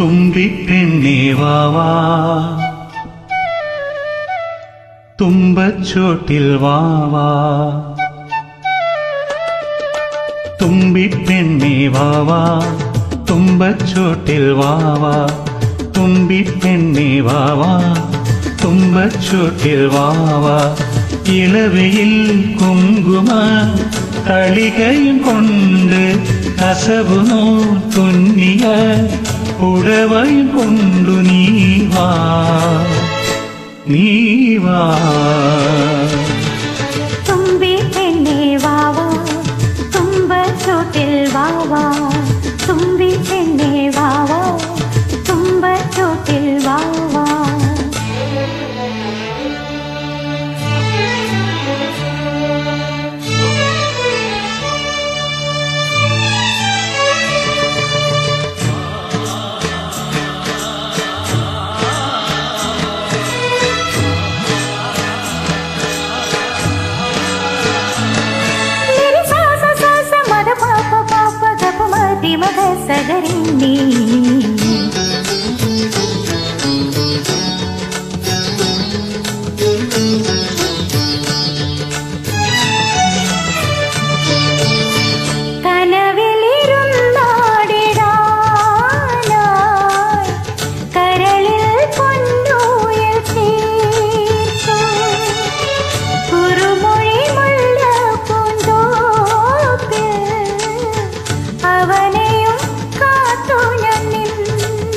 തുമ്പിപ്പെണ്ണേ വാവാ തുമ്പച്ചോട്ടിൽ വാവാ തുമ്പിപ്പെണ്ണേ വാവാ തുമ്പച്ചോട്ടിൽ വാവാ തുമ്പിപ്പെണ്ണേ വാവാ തുമ്പച്ചോട്ടിൽ വാവാ ഇളവയിൽ കുങ്കുമ തളികയും കൊണ്ട് കസവുനോ തുന്നിയ ഉടവയും കൊണ്ടു നീ വാ നീ വാ തുമ്പി പെണ്ണേ വാവാ തുമ്പ ചോട്ടിൽ വാവാ തുമ്പി പെണ്ണേ വാവാ തുമ്പ ചോട്ടിൽ വാവാ sa sa sa sa ma da pa pa pa pa ga pa ma di ma ga sa ga ri ni കനവിലിരുന്നാടിടാനായി കരളിൽ പൊന്നൂയൽ തീർത്തു കുറുമൊഴി മുല്ലപ്പൂന്തോപ്പിൽ അവനെയും കാത്തു ഞാൻ നിന്നു.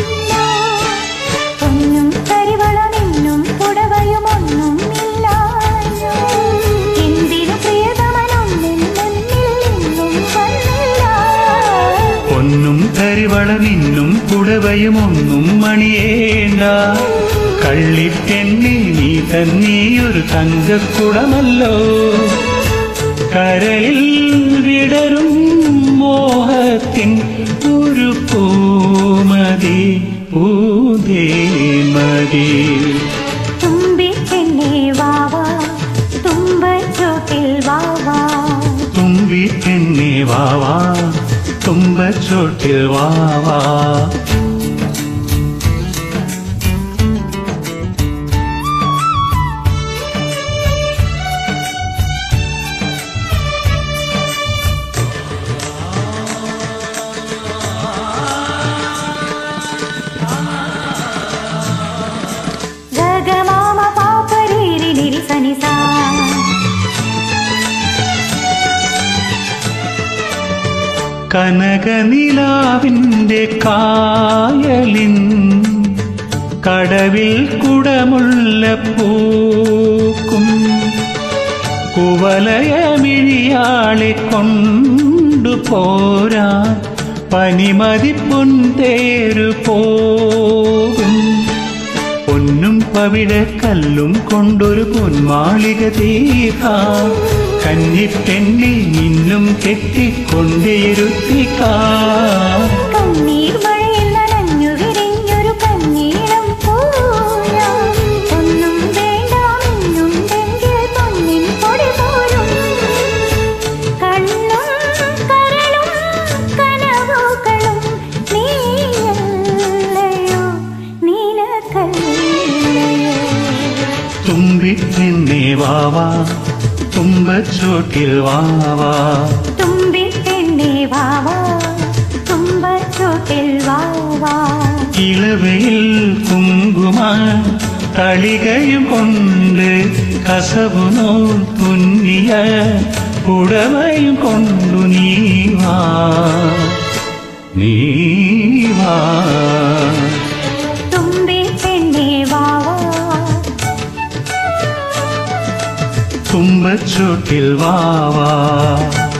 പൊന്നും കരിവളമെന്നും പുടവയും ഒന്നും ഇല്ലാഞ്ഞു. എന്തിനു പ്രിയതമനൊന്നും മുന്നിൽ നിന്നും വന്നില്ല പൊന്നും കരിവള നിന്നും പുടവയും ഒന്നും മണിയേണ്ട കള്ളിപ്പെണ്ണി നീ തന്നെയൊരു തങ്കക്കുടമല്ലോ കരയിൽ വിടരും മോഹത്തിൻ ഒരു പൂമതി പൂതേമതി തുമ്പി പെണ്ണേ വാവാ തുമ്പച്ചോട്ടിൽ വാവാ തുമ്പി പെണ്ണേ വാവാ തുമ്പച്ചോട്ടിൽ വാവാ ഗഗമാമ പാപ്പരീരി നിരി സനിസാ കനകനിലാവിൻ്റെ കായലിൻ കടവിൽ കുടമുള്ള പൂക്കും കുവലയമിഴിയാളെ കൊണ്ടുപോരാ പനിമതിപ്പൊൻ തേരു പോകും പൊന്നും പവിഴക്കല്ലും കൊണ്ടൊരു പൊന്മാളിക തീഹ കന്നിപ്പെണ്ണി നിന്നും കെട്ടിക്കൊണ്ടിരുത്തിക്കാ കണ്ണീർ മഴയിൽ നനഞ്ഞു വിരിഞ്ഞൊരു കണ്ണീളം പൂല ഒന്നും വേണ്ടാമെന്നുണ്ടെങ്കിൽ പൊന്നിൻ പൊടി പോലും കണ്ണും കരളും കനവുകളും നീയല്ലയോ നിനക്കല്ലയോ തുമ്പിപ്പെണ്ണേ വാവാ തുമ്പച്ചോട്ടിൽ വാവാ തുമ്പി പെണ്ണേ വാവാ തുമ്പച്ചോട്ടിൽ വാവാ ഇളവയിൽ കുങ്കുമ തളികയും കൊണ്ട് കസവുനോ തുന്നിയ ഉടവയും കൊണ്ടു നീ വാ നീ വാ തുമ്പി പെണ്ണേ വാവാ തുമ്പച്ചോട്ടിൽ വാവാ